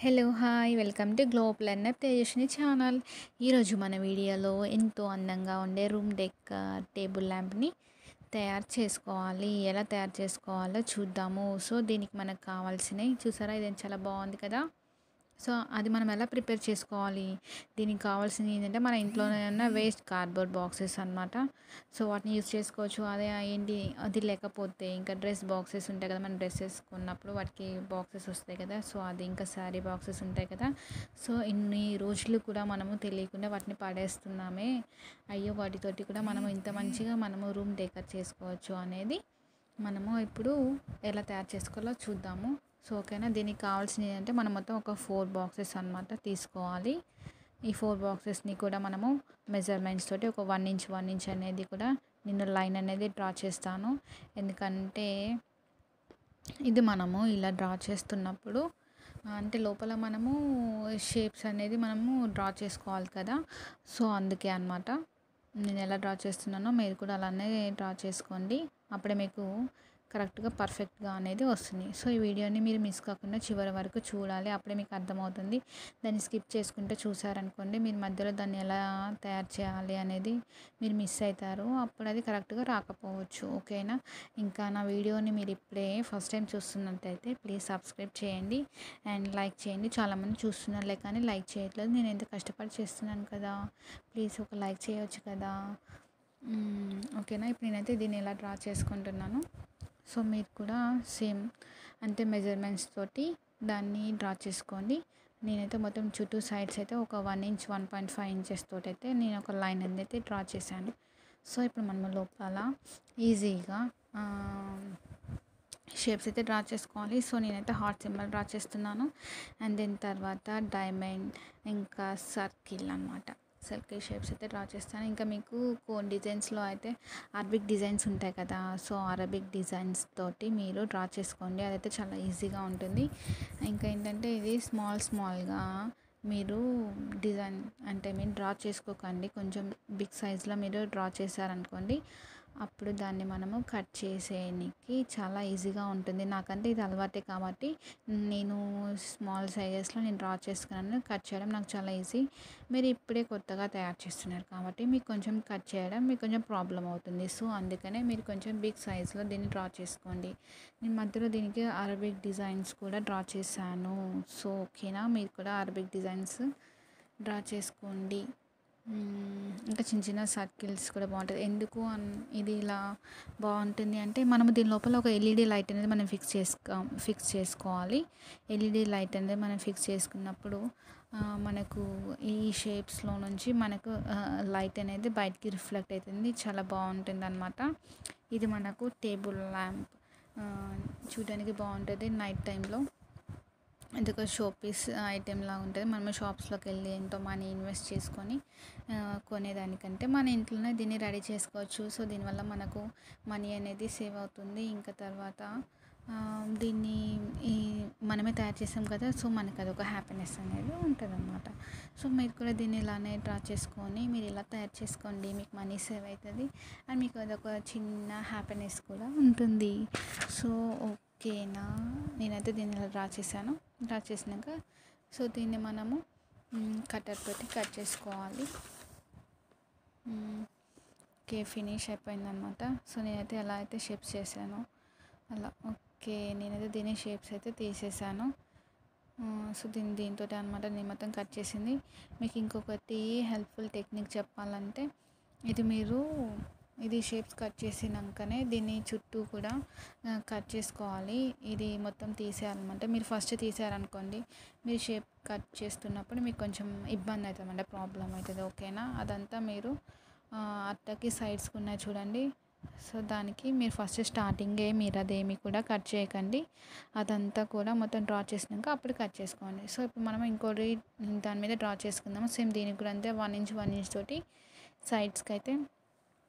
Hello hi welcome to Globe Learner Tejaswini channel ఈరోజు మన వీడియోలో ఎంతో అందంగా ఉండే రూమ్ డెక్ టేబుల్ ల్యాంప్ని తయారు చేసుకోవాలి ఎలా తయారు చేసుకోవాలో చూద్దాము సో దీనికి మనకు కావాల్సినవి చూసారా ఇది చాలా బాగుంది కదా సో అది మనం ఎలా ప్రిపేర్ చేసుకోవాలి దీనికి కావాల్సింది ఏంటంటే మన ఇంట్లోనే ఉన్న వేస్ట్ కార్డ్బోర్డ్ బాక్సెస్ అనమాట సో వాటిని యూస్ చేసుకోవచ్చు అదే ఏంటి అది లేకపోతే ఇంకా డ్రెస్ బాక్సెస్ ఉంటాయి కదా మనం డ్రెస్ వేసుకున్నప్పుడు వాటికి బాక్సెస్ వస్తాయి కదా సో అది ఇంకా శారీ బాక్సెస్ ఉంటాయి కదా సో ఇన్ని రోజులు కూడా మనము తెలియకుండా వాటిని పడేస్తున్నామే అయ్యో వాటితోటి కూడా మనము ఇంత మంచిగా మనము రూమ్ డెకర్ చేసుకోవచ్చు అనేది మనము ఇప్పుడు ఎలా తయారు చేసుకోవాలో చూద్దాము సో ఓకేనా దీనికి కావాల్సినవి ఏంటంటే మనం మొత్తం ఒక ఫోర్ బాక్సెస్ అనమాట తీసుకోవాలి ఈ ఫోర్ బాక్సెస్ని కూడా మనము మెజర్మెంట్స్ తోటి ఒక వన్ ఇంచ్ వన్ ఇంచ్ అనేది కూడా నేను లైన్ అనేది డ్రా చేస్తాను ఎందుకంటే ఇది మనము ఇలా డ్రా చేస్తున్నప్పుడు అంటే లోపల మనము షేప్స్ అనేది మనము డ్రా చేసుకోవాలి కదా సో అందుకే అనమాట నేను ఎలా డ్రా చేస్తున్నానో మీరు కూడా అలానే డ్రా చేసుకోండి అప్పుడే మీకు కరెక్ట్గా పర్ఫెక్ట్గా అనేది వస్తుంది సో ఈ వీడియోని మీరు మిస్ కాకుండా చివరి వరకు చూడాలి అప్పుడే మీకు అర్థమవుతుంది దాన్ని స్కిప్ చేసుకుంటే చూసారనుకోండి మీరు మధ్యలో దాన్ని ఎలా తయారు చేయాలి అనేది మీరు మిస్ అవుతారు అప్పుడు అది కరెక్ట్గా రాకపోవచ్చు ఓకేనా ఇంకా నా వీడియోని మీరు ఇప్పుడే ఫస్ట్ టైం చూస్తున్నట్టయితే ప్లీజ్ సబ్స్క్రైబ్ చేయండి అండ్ లైక్ చేయండి చాలామంది చూస్తున్నారులే కానీ లైక్ చేయట్లేదు నేను ఎంత కష్టపడి చేస్తున్నాను కదా ప్లీజ్ ఒక లైక్ చేయవచ్చు కదా ఓకేనా ఇప్పుడు నేనైతే దీన్ని ఎలా డ్రా చేసుకుంటున్నాను సో మీరు కూడా సేమ్ అంటే మెజర్మెంట్స్ తోటి దాన్ని డ్రా చేసుకోండి నేనైతే మొత్తం చుట్టూ సైడ్స్ అయితే ఒక one inch one point five inches తోటి అయితే నేను ఒక లైన్ అనేది అయితే డ్రా చేశాను సో ఇప్పుడు మనం లోపల ఈజీగా షేప్స్ అయితే డ్రా చేసుకోవాలి సో నేనైతే హార్ట్ సింబల్ డ్రా చేస్తున్నాను అండ్ దెన్ తర్వాత డైమండ్ ఇంకా సర్కిల్ అనమాట సర్కిల్ షేప్స్ అయితే డ్రా చేస్తాను ఇంకా మీకు కోన్ డిజైన్స్లో అయితే అరబిక్ డిజైన్స్ ఉంటాయి కదా సో అరబిక్ డిజైన్స్ తోటి మీరు డ్రా చేసుకోండి అదైతే చాలా ఈజీగా ఉంటుంది ఇంకా ఏంటంటే ఇది స్మాల్ స్మాల్గా మీరు డిజైన్ అంటే మీరు డ్రా చేసుకోకండి కొంచెం బిగ్ సైజ్లో మీరు డ్రా చేశారనుకోండి అప్పుడు దాన్ని మనము కట్ చేసేయడానికి చాలా ఈజీగా ఉంటుంది నాకంటే ఇది అలవాటే కాబట్టి నేను స్మాల్ సైజెస్లో నేను డ్రా చేసుకున్నాను కట్ చేయడం నాకు చాలా ఈజీ మీరు ఇప్పుడే కొత్తగా తయారు చేస్తున్నారు కాబట్టి మీకు కొంచెం కట్ చేయడం మీకు కొంచెం ప్రాబ్లం అవుతుంది సో అందుకనే మీరు కొంచెం బిగ్ సైజ్లో దీన్ని డ్రా చేసుకోండి నేను మధ్యలో దీనికి అరబిక్ డిజైన్స్ కూడా డ్రా చేశాను సో ఓకేనా మీరు కూడా అరబిక్ డిజైన్స్ డ్రా చేసుకోండి ఇంకా చిన్న చిన్న సర్కిల్స్ కూడా బాగుంటుంది ఎందుకు ఇది ఇలా బాగుంటుంది అంటే మనము దీని లోపల ఒక ఎల్ఈడి లైట్ అనేది మనం ఫిక్స్ చేసుకో ఫిక్స్ చేసుకోవాలి ఎల్ఈడి లైట్ అనేది మనం ఫిక్స్ చేసుకున్నప్పుడు మనకు ఈ షేప్స్లో నుంచి మనకు లైట్ అనేది బయటికి రిఫ్లెక్ట్ అవుతుంది చాలా బాగుంటుంది అనమాట ఇది మనకు టేబుల్ ల్యాంప్ చూడడానికి బాగుంటుంది నైట్ టైంలో ఇది ఒక షో పీస్ ఐటెంలా ఉంటుంది మనము షాప్స్లోకి వెళ్ళి ఎంతో మనీ ఇన్వెస్ట్ చేసుకొని కొనేదానికంటే మన ఇంట్లోనే దీన్ని రెడీ చేసుకోవచ్చు సో దీనివల్ల మనకు మనీ అనేది సేవ్ అవుతుంది ఇంకా తర్వాత దీన్ని ఈ మనమే తయారు చేసాం కదా సో మనకు అదొక హ్యాపీనెస్ అనేది ఉంటుంది అనమాట సో మీరు కూడా దీన్ని ఇలానే డ్రా చేసుకొని మీరు ఇలా తయారు చేసుకోండి మీకు మనీ సేవ్ అవుతుంది అండ్ మీకు అదొక చిన్న హ్యాపీనెస్ కూడా ఉంటుంది సో ఓకేనా నేనైతే దీన్ని ఇలా డ్రా చేశాను డ్రా చేసినాక సో దీన్ని మనము కటర్ తోటి కట్ చేసుకోవాలి ఓకే ఫినిష్ అయిపోయిందనమాట సో నేనైతే ఎలా అయితే షేప్స్ చేశాను అలా ఓకే నేనైతే దీని షేప్స్ అయితే తీసేసాను సో దీని దీంతో అనమాట నేను మొత్తం కట్ చేసింది మీకు ఇంకొకటి హెల్ప్ఫుల్ టెక్నిక్ చెప్పాలంటే ఇది మీరు ఇది షేప్స్ కట్ చేసినాకనే దీన్ని చుట్టూ కూడా కట్ చేసుకోవాలి ఇది మొత్తం తీసేయాలన్నమాట మీరు ఫస్ట్ తీసారనుకోండి మీరు షేప్ కట్ చేస్తున్నప్పుడు మీకు కొంచెం ఇబ్బంది అవుతుంది అంటే ప్రాబ్లం అవుతుంది ఓకేనా అదంతా మీరు అట్టకి సైడ్స్కి ఉన్నాయి చూడండి సో దానికి మీరు ఫస్ట్ స్టార్టింగే మీరు అదేమి కూడా కట్ చేయకండి అదంతా కూడా మొత్తం డ్రా చేసినాక అప్పుడు కట్ చేసుకోండి సో ఇప్పుడు మనం ఇంకోటి దాని మీద డ్రా చేసుకుందాము సేమ్ దీనికి కూడా అంతే వన్ ఇంచ్ వన్ ఇంచ్ తోటి సైడ్స్కి అయితే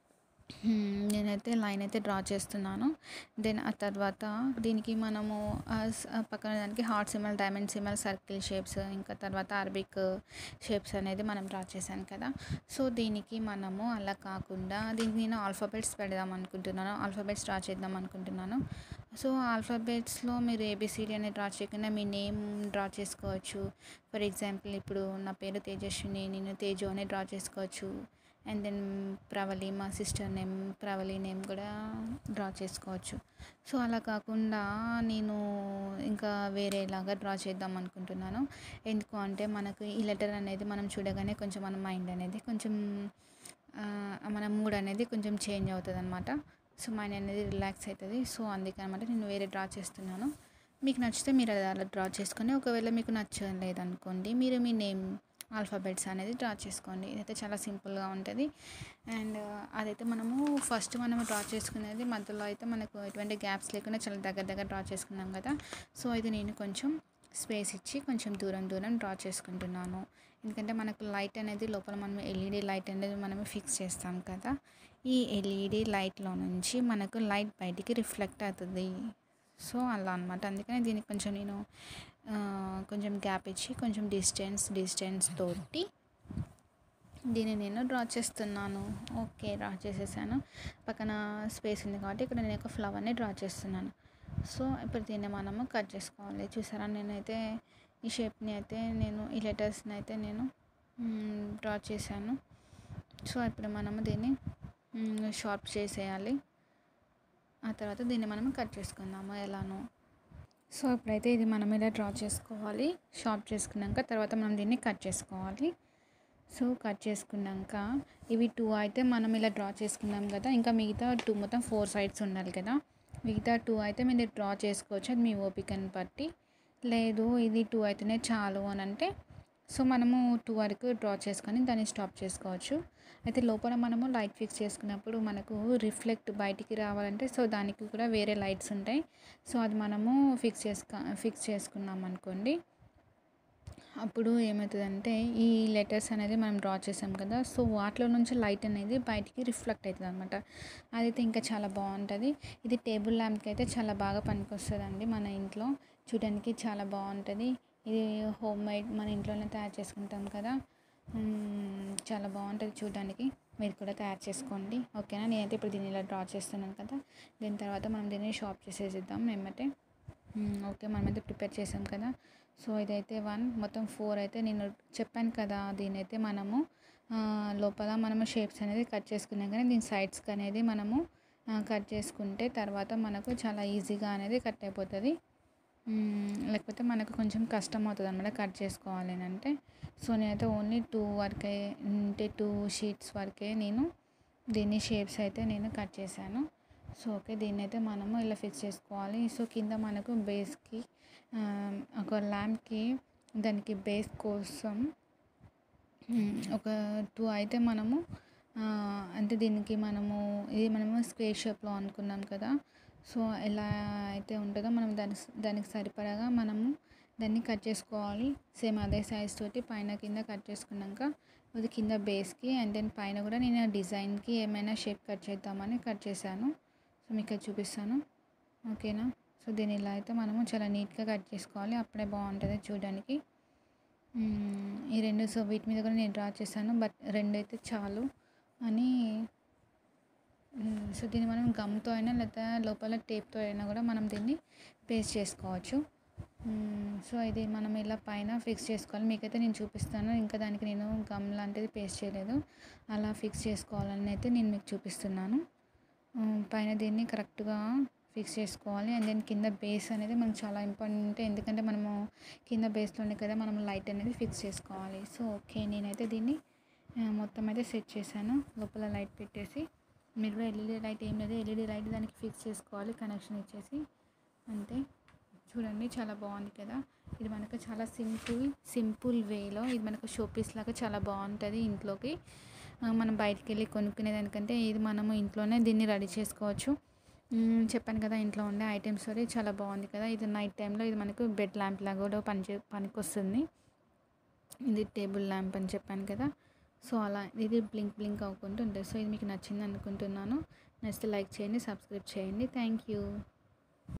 హ్మ్. నేనైతే లైన్ అయితే డ్రా చేస్తున్నాను. దెన్ ఆ తర్వాత దీనికి మనము ఆహ్, స్ పక్కన దానికి heart symbol, diamond symbol, circle shapes ఇంకా తర్వాత అరబిక్ షేప్స్ అనేది మనం డ్రా చేశాను కదా! సో, దీనికి మనము అలా కాకుండా దీనికి నేను ఆల్ఫాబెట్స్ పెడదాం అనుకుంటున్నాను. ఆల్ఫాబెట్స్ డ్రా చేద్దాం అనుకుంటున్నాను. సో, ఆల్ఫాబెట్స్‌లో మీరు ఏబీసీడీ అనేది డ్రా చేయకుండా మీ నేమ్ డ్రా చేసుకోవచ్చు. ఫర్ ఎగ్జాంపుల్ ఇప్పుడు నా పేరు తేజస్విని. నేను తేజు అని డ్రా చేసుకోవచ్చు. అండ్ దెన్ ప్రవళి మా సిస్టర్ నేమ్ ప్రవళి నేమ్ కూడా డ్రా చేసుకోవచ్చు. సో, అలా కాకుండా నేను ఇంకా వేరేలాగా డ్రా చేద్దాం అనుకుంటున్నాను. ఎందుకు అంటే మనకు ఈ లెటర్ అనేది మనం చూడగానే కొంచెం మన మైండ్ అనేది కొంచెం ఆహ్, మన మూడ్ అనేది కొంచెం చేంజ్ అవుతదనమాట. సో, మైండ్ అనేది రిలాక్స్ అయితది. సో, అందుకనమాట నేను వేరే డ్రా చేస్తున్నాను. మీకు నచ్చితే మీరు అది అలా డ్రా చేసుకొని ఒకవేళ మీకు నచ్చలేదనుకోండి మీరు మీ నేమ్ ఆల్ఫాబెట్స్ అనేది డ్రా చేసుకోండి. ఇదైతే చాలా సింపుల్‌గా ఉంటది. అండ్ అదైతే మనము ఫస్ట్ మనము డ్రా చేసుకునేది మధ్యలో అయితే మనకు ఎటువంటి గ్యాప్స్ లేకుండా చాలా దగ్గర దగ్గర డ్రా చేసుకున్నాం కదా! సో, ఇది నేను కొంచెం స్పేస్ ఇచ్చి కొంచెం దూరం దూరం డ్రా చేసుకుంటున్నాను. ఎందుకంటే మనకు లైట్ అనేది లోపల మనం ఎల్ఈడీ లైట్ అనేది మనము ఫిక్స్ చేస్తాం కదా! ఈ ఎల్ఈడీ లైట్‌లో నుంచి మనకు లైట్ బయటికి రిఫ్లెక్ట్ అవుతది. సో, అలా అనమాట. అందుకని దీనికి కొంచెం నేను ఆహ్, కొంచెం గ్యాప్ ఇచ్చి కొంచెం డిస్టెన్స్ డిస్టెన్స్ తోటి దీన్ని నేను డ్రా చేస్తున్నాను. ఓకే. డ్రా చేసేసాను. పక్కన స్పేస్ ఉంది కాబట్టి ఇక్కడ నేను ఒక ఫ్లవర్‌ని డ్రా చేస్తున్నాను. సో, ఇప్పుడు దీన్ని మనము కట్ చేసుకోవాలి. చూసారా నేనైతే ఈ షేప్‌ని అయితే నేను ఈ లెటర్స్‌ని అయితే నేను హ్మ్, డ్రా చేశాను. సో, ఇప్పుడు మనము దీన్ని హ్మ్, షార్ప్ చేసేయాలి. ఆ తర్వాత దీన్ని మనం కట్ చేసుకుందాము ఎలానో. సో, ఇప్పుడైతే ఇది మనం ఇలా డ్రా చేసుకోవాలి. షార్ప్ చేసుకున్నాక తర్వాత మనం దీన్ని కట్ చేసుకోవాలి. సో, కట్ చేసుకున్నాక ఇవి 2 అయితే మనం ఇలా డ్రా చేసుకున్నాం కదా! ఇంకా మిగతా 2 మొత్తం 4 సైడ్స్ ఉండాలి కదా! మిగతా 2 అయితే మీరు డ్రా చేసుకోవచ్చు. అది మీ ఓపికని బట్టి. లేదు ఇది 2 అయితేనే చాలు అనంటే సో, మనము 2 వరకు డ్రా చేసుకొని దాన్ని స్టాప్ చేసుకోవచ్చు. అయితే లోపల మనము లైట్ ఫిక్స్ చేసుకున్నప్పుడు మనకు రిఫ్లెక్ట్ బయటికి రావాలంటే సో, దానికి కూడా వేరే లైట్స్ ఉంటాయి. సో, అది మనము ఫిక్స్ చేసుక ఫిక్స్ చేసుకున్నాం అనుకోండి అప్పుడు ఏమైతదంటే ఈ లెటర్స్ అనేది మనం డ్రా చేసాం కదా! సో, వాటిలో నుంచి లైట్ అనేది బయటికి రిఫ్లెక్ట్ అయితదనమాట. అదైతే ఇంకా చాలా బావుంటది. ఇది టేబుల్ ల్యాంప్‌కి అయితే చాలా బాగా పనికొస్తదండి మన ఇంట్లో. చూడడానికి చాలా బావుంటది. ఇది హోమ్ మేడ్ మన ఇంట్లోనే తయారు చేసుకుంటాం కదా! హ్మ్, చాలా బావుంటది చూడడానికి. మీరు కూడా తయారు చేసుకోండి. ఓకేనా! నేనైతే ఇప్పుడు దీన్ని ఇలా డ్రా చేస్తున్నాను కదా! దీని తర్వాత మనం దీన్ని షార్ప్ చేసేసిద్దాం ఎమ్మటే. హ్మ్, ఓకే. మనమైతే ప్రిపేర్ చేసాం కదా! సో, ఇదైతే 1 మొత్తం 4 అయితే నేను చెప్పాను కదా! దీన్నైతే మనము ఆహ్, లోపల మనము షేప్స్ అనేది కట్ చేసుకున్నాం కానీ దీని సైడ్స్‌కి అనేది మనము ఆహ్, కట్ చేసుకుంటే తర్వాత మనకు చాలా ఈజీగా అనేది కట్ అయిపోతది. హ్మ్, లేకపోతే మనకు కొంచెం కష్టం అవుతదనమాట కట్ చేసుకోవాలి అనంటే. సో, నేనైతే ఓన్లీ 2 వరకే అంటే 2 షీట్స్ వరకే నేను దీన్ని షేప్స్ అయితే నేను కట్ చేశాను. So, okay. దీన్నైతే మనము ఇలా ఫిక్స్ చేసుకోవాలి. సో, కింద మనకు బేస్‌కి ఆహ్, ఒక ల్యాంప్‌కి దానికి బేస్ కోసం హ్మ్, ఒక 2 అయితే మనము ఆహ్, అంటే దీనికి మనము ఇది మనము స్క్వేర్ షేప్‌లో అనుకున్నాం కదా! సో, ఎలా అయితే ఉంటదో మనం దాని దానికి సరిపడగా మనము దాన్ని కట్ చేసుకోవాలి. సేమ్ అదే సైజ్ తోటి పైన కింద కట్ చేసుకున్నాక అది కింద బేస్‌కి అండ్ దెన్ పైన కూడా నేను డిజైన్‌కి ఏమైనా షేప్ కట్ చేద్దామని కట్ చేశాను. సో, మీకు అది చూపిస్తాను. ఓకేనా! సో, దీన్ని ఇలా అయితే మనము చాలా నీట్‌గా కట్ చేసుకోవాలి. అప్పుడే బావుంటది చూడడానికి. హ్మ్, ఈ 2 సో, వీటి మీద కూడా నేను డ్రా చేశాను. బట్ 2 అయితే చాలు అని హ్మ్, సో, దీన్ని మనం గమ్‌తో అయినా లేకపోతే లోపల టేప్‌తో అయినా కూడా మనం దీన్ని పేస్ట్ చేసుకోవచ్చు. హ్మ్, సో, ఇది మనం ఇలా పైన ఫిక్స్ చేసుకోవాలి. మీకైతే నేను చూపిస్తాను. ఇంకా దానికి నేను గమ్ లాంటిది పేస్ట్ చేయలేదు. అలా ఫిక్స్ చేసుకోవాలని అయితే నేను మీకు చూపిస్తున్నాను. హ్మ్, పైన దీన్ని కరెక్ట్‌గా ఫిక్స్ చేసుకోవాలి. అండ్ దెన్ కింద బేస్ అనేది మనకు చాలా ఇంపార్టెంట్. ఎందుకంటే మనము కింద బేస్‌లోనే కదా మనం లైట్ అనేది ఫిక్స్ చేసుకోవాలి. So, okay. నేనైతే దీన్ని ఆహ్, మొత్తం అయితే సెట్ చేశాను. లోపల లైట్ పెట్టేసి మీరు కూడా ఎల్ఈడీ లైట్ ఏం లేదు ఎల్ఈడీ లైట్ దానికి ఫిక్స్ చేసుకోవాలి కనెక్షన్ ఇచ్చేసి. అంతే. చూడండి చాలా బావుంది కదా! ఇది మనకు చాలా సింపుల్ సింపుల్ వేలో ఇది మనకు షో పీస్ లాగా చాలా బావుంటది ఇంట్లోకి. ఆహ్, మనం బయటికెళ్ళి కొనుక్కునే దానికంటే ఇది మనము ఇంట్లోనే దీన్ని రెడీ చేసుకోవచ్చు. హ్మ్, చెప్పాను కదా! ఇంట్లో ఉండే ఐటెమ్స్ తోటి చాలా బావుంది కదా! ఇది నైట్ టైమ్‌లో ఇది మనకు బెడ్ ల్యాంప్ లాగా కూడా పనిచే పనికొస్తుంది. ఇది టేబుల్ ల్యాంప్ అని చెప్పాను కదా! సో అలా ఇది బ్లింక్ బ్లింక్ అవ్వకుండా ఉంటుంది సో ఇది మీకు నచ్చింది అనుకుంటున్నాను నచ్చితే లైక్ చేయండి సబ్స్క్రైబ్ చేయండి థ్యాంక్ యూ